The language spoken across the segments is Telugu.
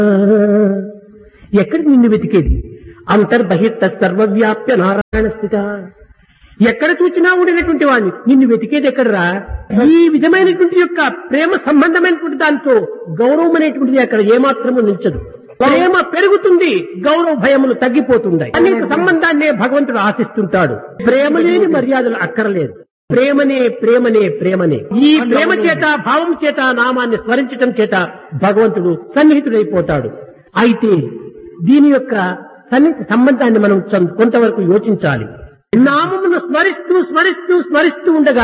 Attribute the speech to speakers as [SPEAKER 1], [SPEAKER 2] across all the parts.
[SPEAKER 1] ఎక్కడికి నిన్ను వెతికేది అంతర్బహిర్త సర్వవ్యాప్య నారాయణ స్థిత ఎక్కడ చూచినా ఉండినటువంటి వాడిని నిన్ను వెతికేది ఎక్కడరా ఈ విధమైనటువంటి యొక్క ప్రేమ సంబంధమైనటువంటి దాంతో గౌరవం అనేటువంటిది అక్కడ ఏమాత్రము నిల్చదు ప్రేమ పెరుగుతుంది గౌరవ భయములు తగ్గిపోతుంటాయి అనేక సంబంధాన్నే భగవంతుడు ఆశిస్తుంటాడు ప్రేమ లేని మర్యాదలు అక్కరలేదు ప్రేమనే ప్రేమనే ప్రేమనే ఈ ప్రేమ చేత భావం చేత నామాన్ని స్మరించటం చేత భగవంతుడు సన్నిహితుడైపోతాడు అయితే దీని యొక్క సన్నిహిత సంబంధాన్ని మనం చం- కొంతవరకు యోచించాలి నామమును స్మరిస్తూ స్మరిస్తూ స్మరిస్తూ ఉండగా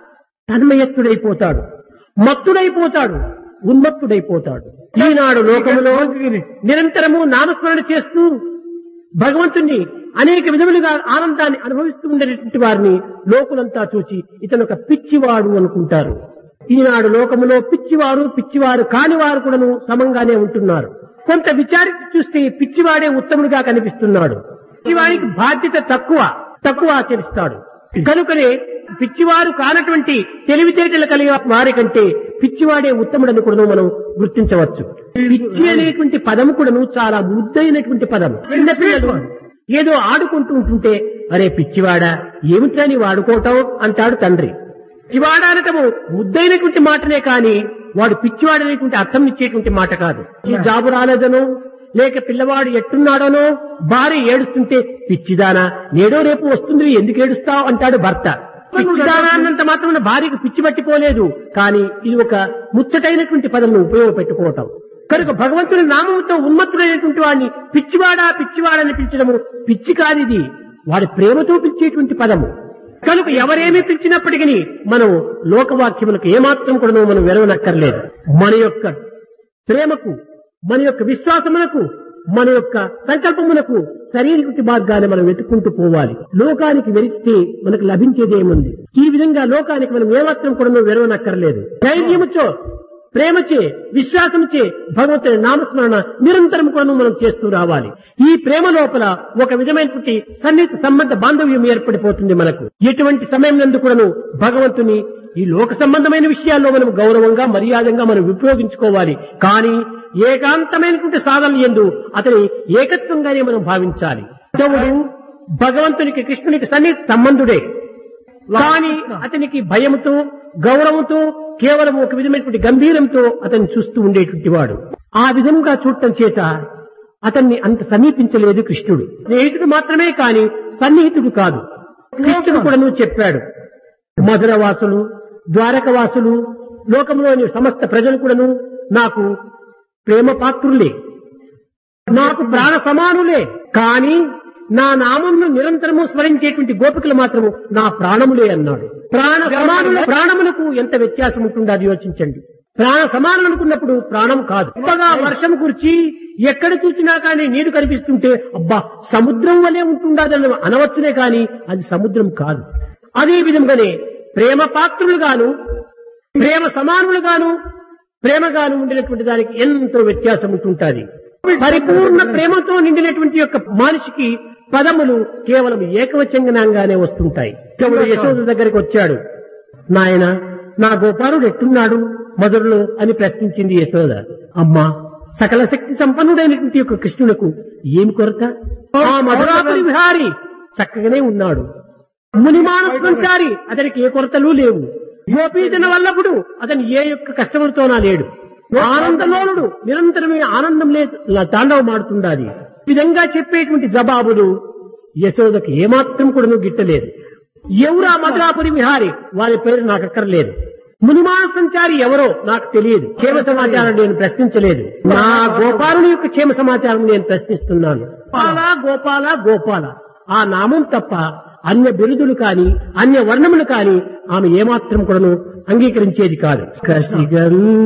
[SPEAKER 1] తన్మయత్తుడైపోతాడు మత్తుడైపోతాడు ఉన్మత్తుడైపోతాడు ఈనాడు లోకములో నిరంతరము నామస్మరణ చేస్తూ భగవంతుణ్ణి అనేక విధములుగా ఆనందాన్ని అనుభవిస్తూ ఉండేటువంటి వారిని లోకులంతా చూచి ఇతను ఒక పిచ్చివాడు అనుకుంటారు ఈనాడు లోకములో పిచ్చివారు పిచ్చివారు కాని వారు కూడాను సమంగానే ఉంటున్నారు కొంత విచారించి చూస్తే పిచ్చివాడే ఉత్తముడిగా కనిపిస్తున్నాడు పిచ్చివాడికి బాధ్యత తక్కువ తక్కువ ఆచరిస్తాడు కనుకనే పిచ్చివారు కానటువంటి తెలివితేటలు కలిగిన వారి కంటే పిచ్చివాడే ఉత్తముడని కూడా మనం గుర్తించవచ్చు పిచ్చి అనేటువంటి పదం కూడాను చాలా ముద్దైనటువంటి పదం చిన్నపిల్లలు ఏదో ఆడుకుంటూ ఉంటుంటే అరే పిచ్చివాడా ఏమిట్రా నీ వాడుకోవటం అంటాడు తండ్రి పిచ్చివాడ అనటము ముద్దైనటువంటి మాటనే కాని వాడు పిచ్చివాడనేటువంటి అర్థం ఇచ్చేటువంటి మాట కాదు ఈ జాబు రాలేదనో లేక పిల్లవాడు ఎట్టున్నాడనో భార్య ఏడుస్తుంటే పిచ్చిదానా నేడో రేపు వస్తుంది ఎందుకు ఏడుస్తావు అంటాడు భర్త పిచ్చిదానా అన్నంత మాత్రం భార్యకు పిచ్చి పట్టిపోలేదు కానీ ఇది ఒక ముచ్చటైనటువంటి పదం ఉపయోగపెట్టుకోవటం కనుక భగవంతుని నామంతో ఉన్మత్తుడైనటువంటి వాడిని పిచ్చివాడా పిచ్చివాడని పిలిచడము పిచ్చి కాదిది వాడి ప్రేమతో పిలిచేటువంటి పదము కనుక ఎవరేమి పిలిచినప్పటికీ మనం లోకవాక్యములకు ఏమాత్రం కూడా మనం వెరవనక్కర్లేదు మన యొక్క ప్రేమకు మన యొక్క విశ్వాసమునకు మన యొక్క సంకల్పమునకు సరైనటువంటి మార్గాన్ని మనం వెతుక్కుంటూ పోవాలి లోకానికి వెరిస్తే మనకు లభించేదేముంది ఈ విధంగా లోకానికి మనం ఏమాత్రం కూడా వెరవనక్కర్లేదు ధైర్యముచో ప్రేమచే విశ్వాసంచే భగవంతుని నామస్మరణ నిరంతరం కూడా మనం చేస్తూ రావాలి ఈ ప్రేమ లోపల ఒక విధమైనటువంటి సన్నిహిత సంబంధ బాంధవ్యం ఏర్పడిపోతుంది మనకు ఎటువంటి సమయం నందు కూడాను భగవంతుని ఈ లోక సంబంధమైన విషయాల్లో మనం గౌరవంగా మర్యాదంగా మనం ఉపయోగించుకోవాలి కానీ ఏకాంతమైనటువంటి సాధన ఎందు అతని ఏకత్వంగానే మనం భావించాలి ఉద్ధవుడు భగవంతునికి కృష్ణునికి సన్నిహిత సంబంధుడే కానీ అతనికి భయముతో గౌరవంతో కేవలం ఒక విధమైనటువంటి గంభీరంతో అతన్ని చూస్తూ ఉండేటువంటి వాడు ఆ విధంగా చూడటం చేత అతన్ని అంత సమీపించలేదు కృష్ణుడు స్నేహితుడు మాత్రమే కాని సన్నిహితుడు కాదు కృష్ణుడు కూడా నువ్వు చెప్పాడు మధురవాసులు ద్వారకవాసులు లోకంలోని సమస్త ప్రజలు కూడాను నాకు ప్రేమ పాత్రులే నాకు ప్రాణ సమానులే కానీ నా నామంను నిరంతరము స్మరించేటువంటి గోపికలు మాత్రము నా ప్రాణములే అన్నాడు ప్రాణ సమానుల ప్రాణములకు ఎంత వ్యత్యాసం ఉంటుందో అది యోచించండి ప్రాణ సమానం అనుకున్నప్పుడు ప్రాణం కాదు గొప్పగా వర్షం కురిచి ఎక్కడ చూసినా కానీ నీరు కనిపిస్తుంటే అబ్బా సముద్రం వలె ఉంటుండదని అనవచ్చునే కానీ అది సముద్రం కాదు అదే విధంగానే ప్రేమ పాత్రులుగాను ప్రేమ సమానులుగాను ప్రేమగాను ఉండినటువంటి దానికి ఎంతో వ్యత్యాసం ఉంటుంటుంది పరిపూర్ణ ప్రేమతో నిండినటువంటి యొక్క మనిషికి పదములు కేవలం ఏకవచంగనంగానే వస్తుంటాయి శివుడు యశోద దగ్గరికి వచ్చాడు నాయన నా గోపాలుడు ఎట్టున్నాడు మధురలో అని ప్రశ్నించింది యశోద అమ్మా సకల శక్తి సంపన్నుడైనటువంటి యొక్క కృష్ణునకు ఏమి కొరత ఆ మధురాపురి విహారి చక్కగానే ఉన్నాడు మునిమానస సంచారి అతనికి ఏ కొరతలు లేవు గోపీజన వల్లభుడు అతను ఏ యొక్క కష్టములతోనా లేడు ఆనందలోనుడు నిరంతరమే ఆనందం లేదు తాండవమాడుతుండాలి ఈ విధంగా చెప్పేటువంటి జవాబులు యశోదకి ఏమాత్రం కూడా నువ్వు గిట్టలేదు ఎవరా మధురాపురి విహారి వారి పేరు నాకు అక్కర్లేదు మునిమాన సంచారి ఎవరో నాకు తెలియదు క్షేమ సమాచారం నేను ప్రశ్నించలేదు నా గోపాలుని యొక్క క్షేమ సమాచారం నేను ప్రశ్నిస్తున్నాను గోపాల గోపాల గోపాల ఆ నామం తప్ప అన్య బిరుదులు కాని అన్య వర్ణములు కాని ఆమె ఏమాత్రం కూడాను అంగీకరించేది కాదు కసిగన్